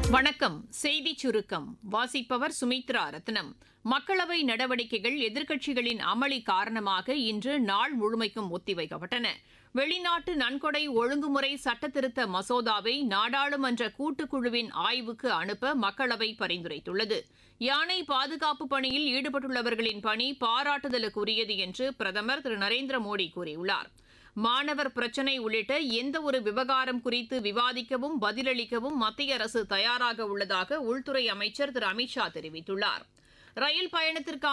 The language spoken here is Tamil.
வணக்கம் செய்தி சுருக்கம் வாசிப்பவர் சுமித்ரா ரத்னம் மக்களவை நடவடிக்கைகள் எதிர்க்கட்சிகளின் அமளி காரணமாக இன்று நாள் முழுமைக்கும் ஒத்திவைக்கப்பட்டன வெளிநாட்டு நன்கொடை ஒழுங்குமுறை சட்டத்திருத்த மசோதாவை நாடாளுமன்ற கூட்டுக்குழுவின் ஆய்வுக்கு அனுப்ப மக்களவை பரிந்துரைத்துள்ளது யானை பாதுகாப்பு பணியில் ஈடுபட்டுள்ளவர்களின் பணி பாராட்டுதலுக்குரியது என்று பிரதமர் திரு நரேந்திர மோடி கூறியுள்ளார் மாணவர் பிரச்சினை உள்ளிட்ட எந்த ஒரு விவகாரம் குறித்து விவாதிக்கவும் பதிலளிக்கவும் மத்திய அரசு தயாராக உள்ளதாக உள்துறை அமைச்சர் திரு அமித் ஷா தெரிவித்துள்ளார் ரயில் பயணத்திற்கான